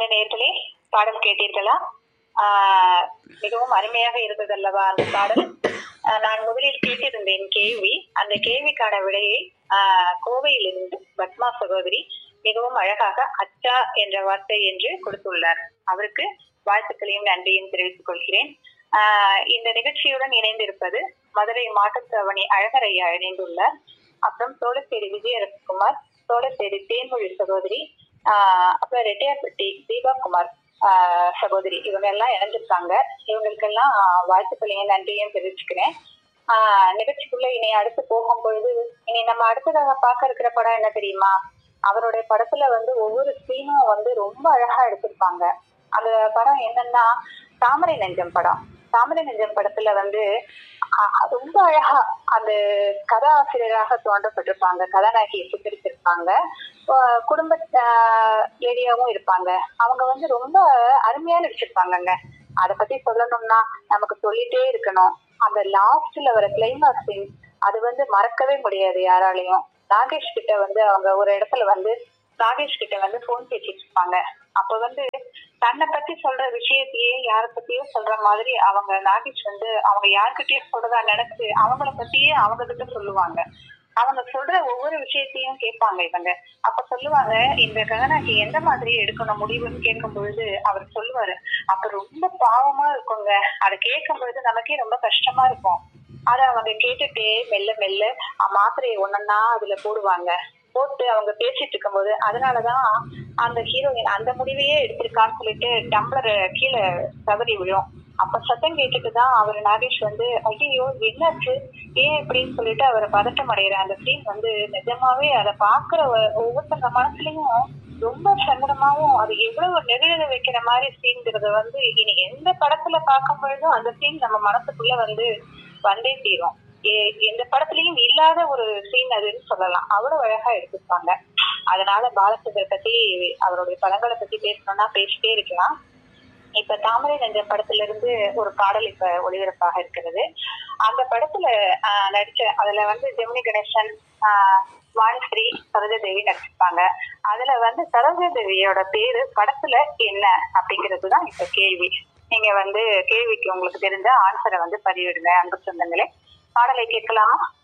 என்ன நேர்களே பாடல் கேட்டீர்களா ஆஹ் மிகவும் அருமையாக இருந்தது அல்லவா அந்த பாடல் ஆஹ் நான் முதலில் கேட்டிருந்தேன் கேள்வி அந்த கேள்விக்கான விடையை ஆஹ் கோவையிலிருந்து பத்மா சகோதரி மிகவும் அழகாக அச்சா என்ற வார்த்தை என்று கொடுத்துள்ளார் அவருக்கு வாழ்த்துக்களையும் நன்றியும் தெரிவித்துக் கொள்கிறேன் ஆஹ் இந்த நிகழ்ச்சியுடன் இணைந்திருப்பது மதுரை மாட்டுத்தாவணி அழகரையா இணைந்துள்ளார் அப்புறம் சோழசேரி விஜயரசகுமார் சோழசேரி தேன்மொழி சகோதரி ஆஹ் அப்புறம் ரெட்டியார்பட்டி தீபா குமார் ஆஹ் சகோதரி இவங்க எல்லாம் இணைஞ்சிருக்காங்க இவங்களுக்கெல்லாம் வாழ்த்துக்களையும் நன்றியும் தெரிவிச்சுக்கிறேன் ஆஹ் நிகழ்ச்சிக்குள்ள இனி அடுத்து போகும் பொழுது இனி நம்ம அடுத்ததாக பார்க்க இருக்கிற படம் என்ன தெரியுமா அவருடைய படத்துல வந்து ஒவ்வொரு சீனும் வந்து ரொம்ப அழகா எடுத்திருப்பாங்க அந்த படம் என்னன்னா தாமரை நெஞ்சம் படம் தாமரை நெஞ்சம் படத்துல வந்து அஹ், ரொம்ப அழகா அந்த கதாசிரியராக தோன்றப்பட்டிருப்பாங்க கதாநாயகியை சித்தரிச்சிருப்பாங்க அஹ் குடும்ப ஏரியாவும் இருப்பாங்க அவங்க வந்து ரொம்ப அருமையா நடிச்சிருப்பாங்கங்க அதை பத்தி சொல்லணும்னா நமக்கு சொல்லிட்டே இருக்கணும் அந்த லாஸ்ட்ல வர கிளைமாக்ஸ் சீன் அது வந்து மறக்கவே முடியாது யாராலையும் நாகேஷ் கிட்ட வந்து அவங்க ஒரு இடத்துல வந்து நாகேஷ் கிட்ட வந்து போன் பேசிட்டு இருப்பாங்க அப்ப வந்து தன்னை பத்தி சொல்ற விஷயத்தையே யார பத்தியோ சொல்ற மாதிரி அவங்க நாகேஷ் வந்து அவங்க யார்கிட்டயோ சொல்றதா நினைச்சு அவங்கள பத்தியே அவங்க கிட்ட சொல்லுவாங்க அவங்க சொல்ற ஒவ்வொரு விஷயத்தையும் கேட்பாங்க இவங்க அப்ப சொல்லுவாங்க இந்த ககனாக்கு எந்த மாதிரி எடுக்கணும் முடிவுன்னு கேட்கும் பொழுது அவர் சொல்லுவாரு அப்ப ரொம்ப பாவமா இருக்குங்க அதை கேட்கும் பொழுது நமக்கே ரொம்ப கஷ்டமா இருக்கும் அத அவங்க கேட்டுட்டே மெல்ல மெல்ல அஹ் மாத்திரையை ஒன்னொன்னா அதுல போடுவாங்க போட்டு அவங்க பேசிட்டு இருக்கும்போது அதனாலதான் அந்த ஹீரோயின் அந்த முடிவையே எடுத்திருக்கான்னு சொல்லிட்டு டம்ளர் கீழே தவறி விழும் அப்ப சத்தம் கேட்டுட்டு தான் அவர் நாகேஷ் வந்து ஐயோ என்னாச்சு ஏன் இப்படின்னு சொல்லிட்டு அவர் பதட்டம் அடைகிற அந்த சீன் வந்து நிஜமாவே அதை பாக்குற ஒ- ஒவ்வொருத்தங்க மனசுலயும் ரொம்ப சங்கடமாவும் அது எவ்வளவு நெருழ வைக்கிற மாதிரி சீன்ங்கிறத வந்து இனி எந்த படத்துல பார்க்கும் பொழுதும் அந்த சீன் நம்ம மனசுக்குள்ள வந்து வந்தே தீரும் எ- எந்த படத்துலயும் இல்லாத ஒரு சீன் அதுன்னு சொல்லலாம் அவ்வளவு அழகா எடுத்திருப்பாங்க அதனால பாலச்சந்தர் பத்தி அவருடைய படங்களை பத்தி பேசணும்னா பேசிட்டே இருக்கலாம் இப்ப தாமரை நெஞ்ச படத்துல இருந்து ஒரு பாடல் இப்ப ஒளிபரப்பாக இருக்கிறது அந்த படத்துல ஆஹ், நடிச்ச அதுல வந்து ஜெமினி கணேசன் ஆஹ், வாணிஸ்ரீ சரோஜா தேவி நடிச்சிருப்பாங்க அதுல வந்து சரோஜா தேவியோட பேரு படத்துல என்ன அப்படிங்கிறது தான் இப்ப கேள்வி நீங்க வந்து கேள்விக்கு உங்களுக்கு தெரிஞ்ச ஆன்சரை வந்து பதிவிடுங்க அன்பு சொந்தங்களே பாடலை கேட்கலாமா